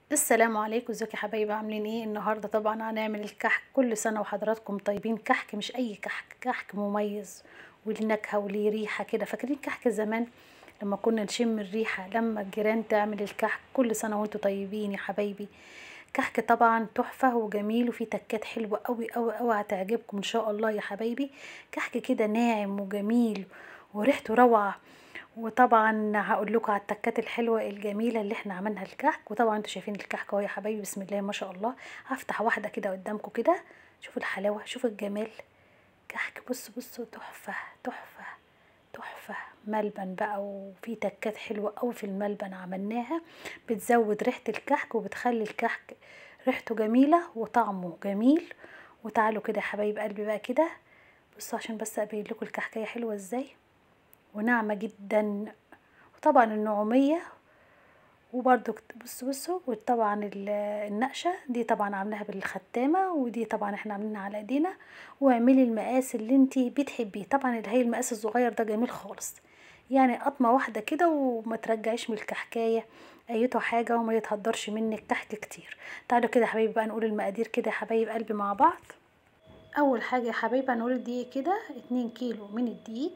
السلام عليكم ازيكم يا حبايبي عاملين ايه النهارده طبعا هنعمل الكحك كل سنه وحضراتكم طيبين كحك مش اي كحك كحك مميز وليه نكهه وليه ريحه كده فاكرين كحك زمان لما كنا نشم الريحه لما الجيران تعمل الكحك كل سنه وانتم طيبين يا حبايبي كحك طبعا تحفه وجميل وفيه تكات حلوه قوي قوي قوي هتعجبكم ان شاء الله يا حبايبي كحك كده ناعم وجميل وريحته روعه وطبعا هقول لكم على التكات الحلوه الجميله اللي احنا عملنا الكحك وطبعا انتوا شايفين الكحك اهو يا حبايبي بسم الله ما شاء الله هفتح واحده كده قدامكم كده شوفوا الحلاوه شوفوا الجمال كحك بصوا بصوا تحفه تحفه تحفه ملبن بقى وفي تكات حلوه قوي في الملبن عملناها بتزود ريحه الكحك وبتخلي الكحك ريحته جميله وطعمه جميل وتعالوا كده يا حبايب قلبي بقى كده بصوا عشان بس ابين لكم الكحكايه حلوه ازاي وناعمة جدا وطبعا النعومية وبرضو بصوا بصوا وطبعا النقشة دي طبعا عاملاها بالختامة ودي طبعا احنا عاملينها على ايدينا واعملي المقاس اللي انتي بتحبيه طبعا اللي هي المقاس الصغير ده جميل خالص يعني قطمة واحدة كده وما ترجعيش من الكحكاية ايته حاجة وما يتهدرش منك تحت كتير تعالوا كده يا حبايبي بقى نقول المقادير كده يا حبايب قلبي مع بعض اول حاجة يا حبايبي هنقول الدقيق كده اتنين كيلو من الدقيق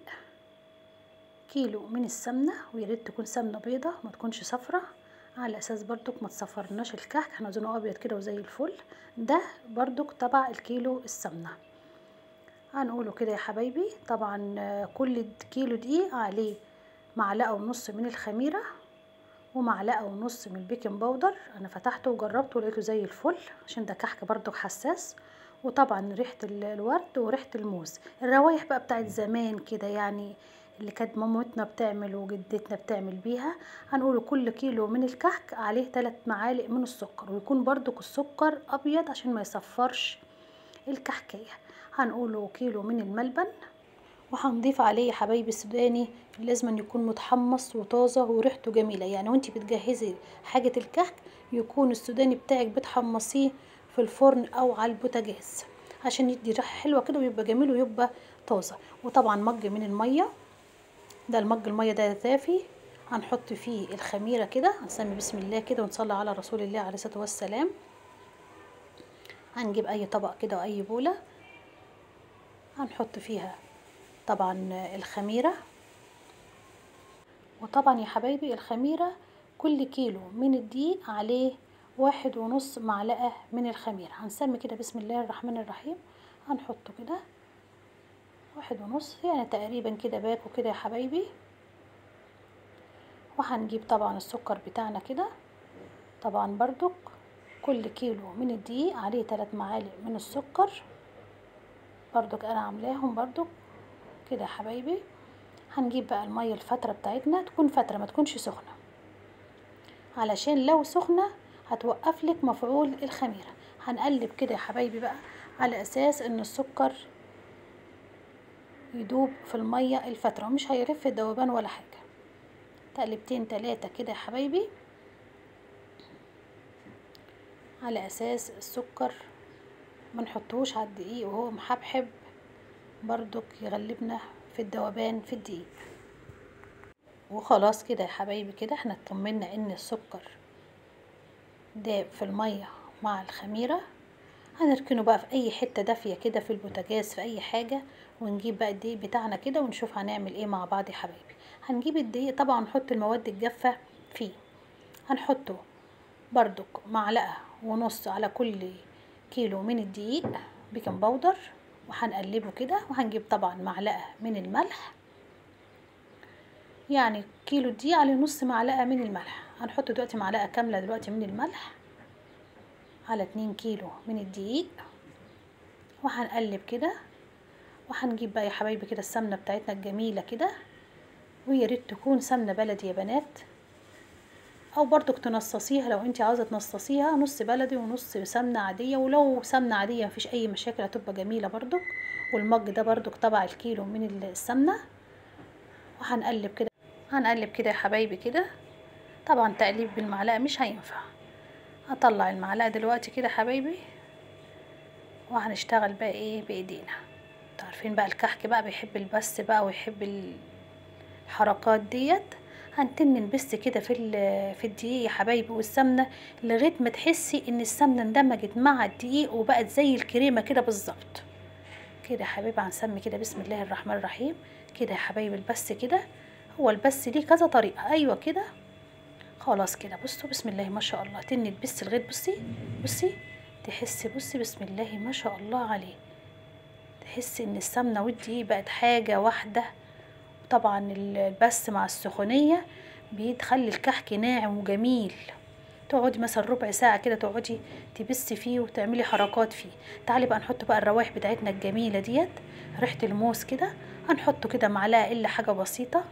كيلو من السمنة وياريت تكون سمنة بيضة ما تكونش صفرة على اساس برضك ما تصفرناش الكحك احنا عاوزينه ابيض كده وزي الفل ده برضك تبع الكيلو السمنة هنقوله كده يا حبايبي طبعا كل كيلو دقيق عليه معلقة ونص من الخميرة ومعلقة ونص من البيكنج باودر انا فتحته وجربته ولقيته زي الفل عشان ده كحك برضك حساس وطبعا ريحة الورد وريحة الموز الروايح بقى بتاعت زمان كده يعني اللي كانت مامتنا بتعمل وجدتنا بتعمل بيها هنقول كل كيلو من الكحك عليه 3 معالق من السكر ويكون برضو السكر ابيض عشان ما يصفرش الكحكية هنقوله كيلو من الملبن وهنضيف عليه يا حبايبي السوداني لازم يكون متحمص وطازة وريحته جميلة يعني وانتي بتجهزي حاجة الكحك يكون السوداني بتاعك بتحمصيه في الفرن او على البوتاجاز عشان يدي ريحة حلوة كده ويبقى جميل ويبقى طازة وطبعا مج من المية ده المج المية ده دافي هنحط فيه الخميرة كده هنسمي بسم الله كده ونصلي على رسول الله عليه الصلاة والسلام هنجيب اي طبق كده واي بولة هنحط فيها طبعا الخميرة وطبعا يا حبايبي الخميرة كل كيلو من الدقيق عليه واحد ونص معلقة من الخميرة هنسمي كده بسم الله الرحمن الرحيم هنحطه كده واحد ونص يعني تقريبا كده باكو كده يا حبايبي وهنجيب طبعا السكر بتاعنا كده طبعا بردك كل كيلو من الدقيق عليه تلات معالق من السكر بردك انا عاملاهم بردك كده يا حبايبي هنجيب بقى المية الفترة بتاعتنا تكون فترة ما تكونش سخنة علشان لو سخنة هتوقف لك مفعول الخميرة هنقلب كده يا حبايبي بقى على اساس ان السكر يدوب في المية الفترة ومش هيرف الذوبان ولا حاجة تقلبتين تلاتة كده يا حبايبي على اساس السكر ما نحطوش على الدقيق وهو محبحب برضك يغلبنا في الذوبان في الدقيق وخلاص كده يا حبايبي كده احنا اطمنا ان السكر داب في المية مع الخميرة هنركنه بقى في اي حتة دافية كده في البوتاجاز في اي حاجة ونجيب بقى الدقيق بتاعنا كده ونشوف هنعمل ايه مع بعض يا حبايبي هنجيب الدقيق طبعا نحط المواد الجافة فيه هنحطه بردك معلقة ونص على كل كيلو من الدقيق بيكنج باودر وهنقلبه كده وهنجيب طبعا معلقة من الملح يعني كيلو دقيق على نص معلقة من الملح هنحط دلوقتي معلقة كاملة دلوقتي من الملح على اتنين كيلو من الدقيق وهنقلب كده وهنجيب بقى يا حبايبي كده السمنة بتاعتنا الجميلة كده ويا ريت تكون سمنة بلدي يا بنات او برضك تنصصيها لو انت عاوزة تنصصيها نص بلدي ونص سمنة عادية ولو سمنة عادية مفيش اي مشاكل هتبقى جميلة برضك والمج ده برضك تبع الكيلو من السمنة وهنقلب كده هنقلب كده يا حبايبي كده طبعا تقليب بالمعلقة مش هينفع هطلع المعلقة دلوقتي كده حبايبي وهنشتغل بقى ايه بايدينا عارفين بقى الكحك بقى بيحب البس بقى ويحب الحركات ديت هنتنن بس كده في ال- في الدقيق يا حبايبي والسمنه لغايه ما تحسي ان السمنه اندمجت مع الدقيق وبقت زي الكريمه كده بالظبط كده يا حبايبي هنسمي كده بسم الله الرحمن الرحيم كده يا حبايبي البس كده هو البس ليه كذا طريقه ايوه كده خلاص كده بصوا بسم الله ما شاء الله تني تبصي لغايه بصي بصي تحسي بصي بسم الله ما شاء الله عليه تحسي ان السمنه والدقيق بقت حاجه واحده طبعا البس مع السخونيه بيخلي الكحك ناعم وجميل تقعدي مثلا ربع ساعة كده تقعدي تبسي فيه وتعملي حركات فيه تعالي بقى نحط بقى الروايح بتاعتنا الجميلة ديت ريحة الموز كده هنحطه كده معلقة إلا حاجة بسيطة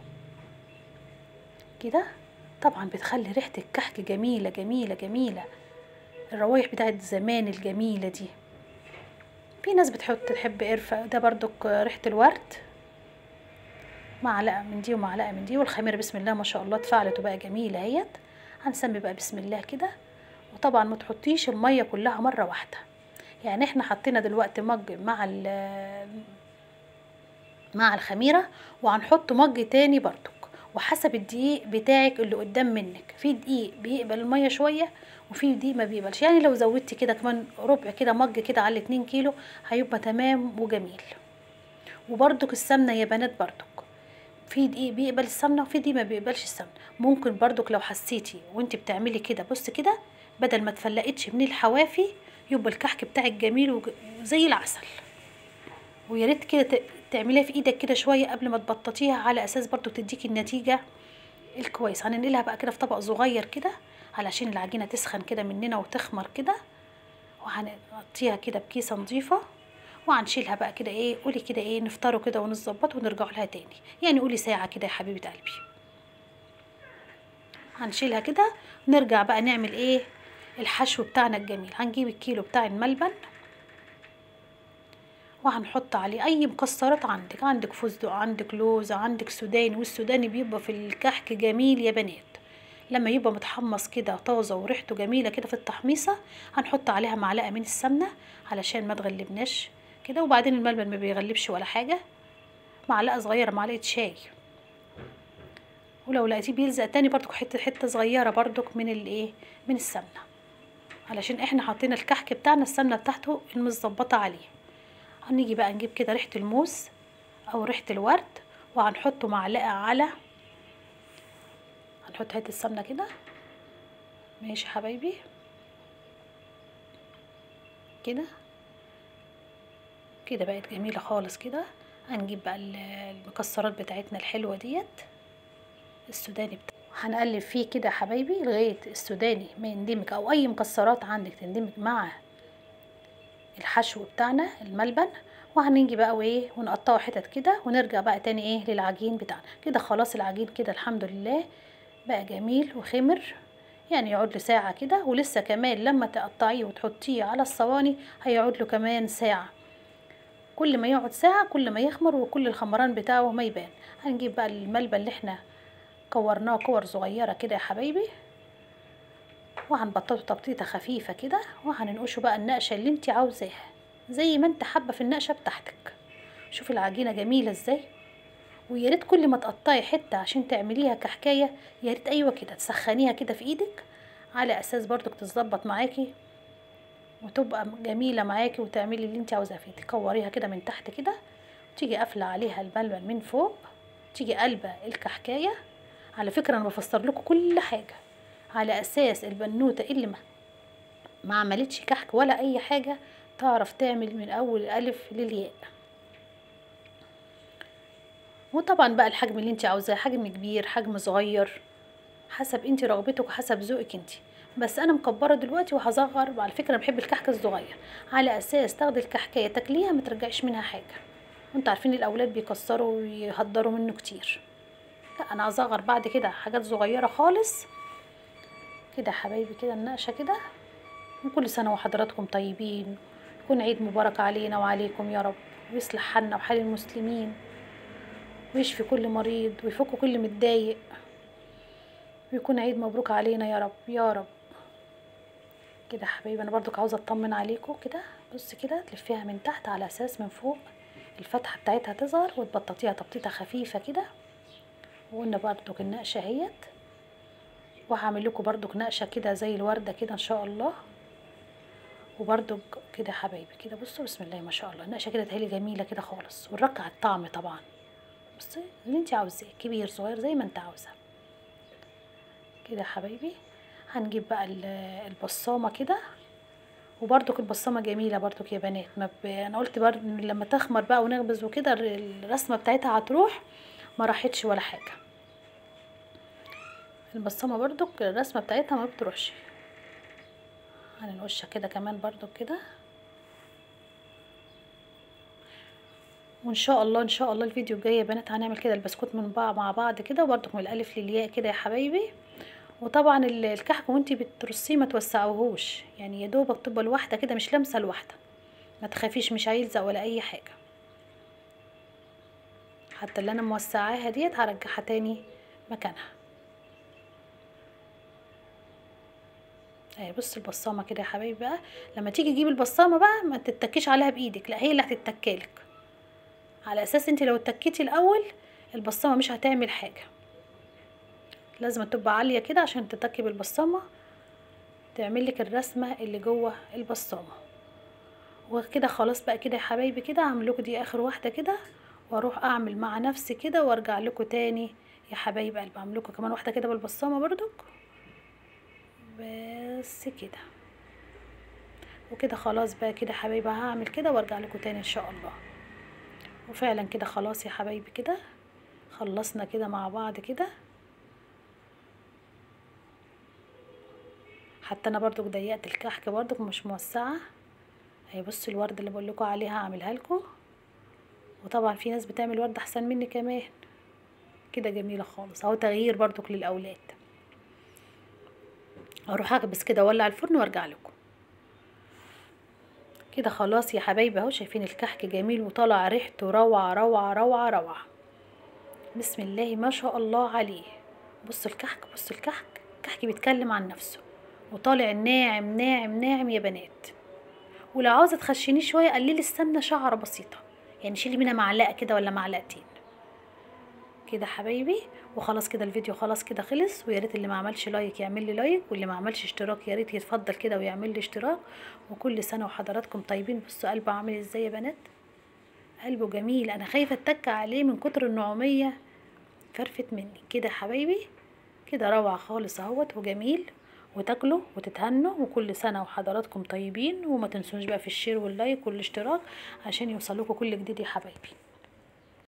كده طبعا بتخلي ريحة الكحك جميلة جميلة جميلة الروايح بتاعت زمان الجميلة دي في ناس بتحط تحب قرفة ده برضك ريحة الورد معلقة من دي ومعلقة من دي والخميرة بسم الله ما شاء الله اتفعلت وبقى جميلة اهيت هنسمي بقى بسم الله كده وطبعا ما تحطيش المية كلها مرة واحدة يعني احنا حطينا دلوقتي مج مع ال مع الخميرة وهنحط مج تاني برضك وحسب الدقيق بتاعك اللي قدام منك في دقيق بيقبل المية شوية وفي دقيق ما بيقبلش يعني لو زودتي كده كمان ربع كده مج كده على اتنين كيلو هيبقى تمام وجميل وبرضك السمنة يا بنات برضك في دقيق بيقبل السمنه وفي دقيق ما بيقبلش السمنه ممكن برضك لو حسيتي وانت بتعملي كده بص كده بدل ما تفلقتش من الحوافي يبقى الكحك بتاعك جميل وج- وزي العسل ويا ريت كده ت- تعمليها في ايدك كده شويه قبل ما تبططيها على اساس برضو تديكي النتيجه الكويس هننقلها بقى كده في طبق صغير كده علشان العجينه تسخن كده مننا وتخمر كده وهنغطيها كده بكيسه نظيفه وهنشيلها بقى كده ايه قولي كده ايه نفطره كده ونظبط ونرجع لها تاني يعني قولي ساعة كده يا حبيبة قلبي هنشيلها كده نرجع بقى نعمل ايه الحشو بتاعنا الجميل هنجيب الكيلو بتاع الملبن وهنحط عليه اي مكسرات عندك عندك فستق عندك لوز عندك سوداني والسوداني بيبقى في الكحك جميل يا بنات لما يبقى متحمص كده طازه وريحته جميله كده في التحميصه هنحط عليها معلقه من السمنه علشان ما تغلبناش كده وبعدين الملبن ما بيغلبش ولا حاجه معلقه صغيره معلقه شاي ولو لقيتيه بيلزق تاني برضك حته حته صغيره برضك من الايه من السمنه علشان احنا حاطين الكحك بتاعنا السمنه بتاعته المظبطه عليه هنيجي بقى نجيب كده ريحه الموز او ريحه الورد وهنحطه معلقه على هنحط حته السمنه كده ماشي يا حبايبي كده كده بقت جميله خالص كده هنجيب بقى ال- المكسرات بتاعتنا الحلوه ديت السوداني بتاع هنقلب فيه كده يا حبايبي لغايه السوداني ما يندمج او اي مكسرات عندك تندمج مع الحشو بتاعنا الملبن وهنيجي بقى وايه ونقطعه حتت كده ونرجع بقى تاني ايه للعجين بتاعنا كده خلاص العجين كده الحمد لله بقى جميل وخمر يعني يقعد له ساعة كده ولسه كمان لما تقطعيه وتحطيه على الصواني هيقعد له كمان ساعة كل ما يقعد ساعة كل ما يخمر وكل الخمران بتاعه ما يبان هنجيب بقى الملبن اللي احنا كورناه كور صغيرة كده يا حبايبي وهنبططه تبطيطة خفيفة كده وهننقشه بقى النقشة اللي انت عاوزاها زي ما انت حابة في النقشة بتاعتك شوفي العجينة جميلة ازاي ويا ريت كل ما تقطعي حتة عشان تعمليها كحكاية يا ريت ايوه كده تسخنيها كده في ايدك على اساس برضك تتظبط معاكي وتبقى جميلة معاكي وتعملي اللي انت عاوزاه فيه تكوريها كده من تحت كده وتيجي قافلة عليها الملبن من فوق تيجي قلبة الكحكاية على فكرة انا بفسر لكم كل حاجة على اساس البنوتة اللي ما ما عملتش كحك ولا اي حاجة تعرف تعمل من اول الالف للياء وطبعا بقى الحجم اللي انت عاوزاه حجم كبير حجم صغير حسب انت رغبتك وحسب ذوقك انت بس انا مكبره دلوقتي وهصغر على فكره انا بحب الكحك الصغير على اساس تاخدي الكحكايه تاكليها ما ترجعيش منها حاجه وانتوا عارفين الاولاد بيكسروا ويهدروا منه كتير لا انا هصغر بعد كده حاجات صغيره خالص كده يا حبايبي كده النقشه كده وكل سنه وحضراتكم طيبين يكون عيد مبارك علينا وعليكم يا رب ويصلح حالنا وحال المسلمين ويشفي كل مريض ويفك كل متضايق ويكون عيد مبروك علينا يا رب يا رب كده يا حبايبي انا برضو عاوزه اطمن عليكم كده بص كده تلفيها من تحت على اساس من فوق الفتحه بتاعتها تظهر وتبططيها تبطيطه خفيفه كده وقلنا برضك النقشه اهيت وهعمل لكم برضك نقشه كده زي الورده كده ان شاء الله وبرضك كده يا حبايبي كده بصوا بسم الله ما شاء الله النقشه كده تهيلي جميله كده خالص ونركع الطعم طبعا بصي اللي انت عاوزاه كبير صغير زي ما انت عاوزه كده يا حبايبي هنجيب بقى ال- البصامه كده وبرضك البصامه جميله برضك يا بنات ما ب... انا قلت برضه لما تخمر بقى ونخبز وكده الر- الرسمه بتاعتها هتروح ما راحتش ولا حاجه البصامه برضك الرسمه بتاعتها ما بتروحش هننقشها كده كمان برضك كده وان شاء الله ان شاء الله الفيديو الجاي يا بنات هنعمل كده البسكوت من بعض مع بعض كده وبرضك من الالف للياء كده يا حبايبي وطبعا ال- الكحك وانتي بترصيه ما توسعوهوش يعني يا دوبك تبقى الواحده كده مش لامسه الواحده ما تخافيش مش هيلزق ولا اي حاجه حتى اللي انا موسعاها ديت هرجعها تاني مكانها اهي بص البصامه كده يا حبايبي بقى لما تيجي تجيبي البصامه بقى ما تتكيش عليها بايدك لا هي اللي هتتكالك على اساس انت لو اتكيتي الاول البصامه مش هتعمل حاجه لازم تبقى عاليه كده عشان تتكي بالبصامه تعمل لك الرسمه اللي جوه البصامه وكده خلاص بقى كده يا حبايبي كده هعمل لكم دي اخر واحده كده واروح اعمل مع نفسي كده وارجع لكم تاني يا حبايب قلبي اعمل لكم كمان واحده كده بالبصامه برضك بس كده وكده خلاص بقى كده يا حبايبي هعمل كده وارجع لكم تاني ان شاء الله وفعلا كده خلاص يا حبايبي كده خلصنا كده مع بعض كده حتى انا برضو ضيقت الكحك برضو مش موسعه اهي بصوا الورد اللي بقول لكم عليها هعملها لكم وطبعا في ناس بتعمل ورد احسن مني كمان كده جميله خالص اهو تغيير برضك للاولاد اروح اخبز كده اولع الفرن وارجع لكم كده خلاص يا حبايبي اهو شايفين الكحك جميل وطالع ريحته روعه روعه روعه روعه بسم الله ما شاء الله عليه بصوا الكحك بصوا الكحك الكحك بيتكلم عن نفسه وطالع ناعم ناعم ناعم يا بنات ولو عاوزه تخشنيه شويه قللي السمنه شعره بسيطه يعني شيلي منها معلقه كده ولا معلقتين كده حبايبي وخلاص كده الفيديو خلاص كده خلص ويا ريت اللي ما عملش لايك يعمل لي لايك واللي ما عملش اشتراك يا ريت يتفضل كده ويعمل لي اشتراك وكل سنه وحضراتكم طيبين بصوا قلبه عامل ازاي يا بنات قلبه جميل انا خايفه اتك عليه من كتر النعوميه فرفت مني كده يا حبايبي كده روعه خالص اهوت وجميل وتاكلوا وتتهنوا وكل سنه وحضراتكم طيبين وما تنسوش بقى في الشير واللايك والاشتراك عشان يوصلكوا كل جديد يا حبايبي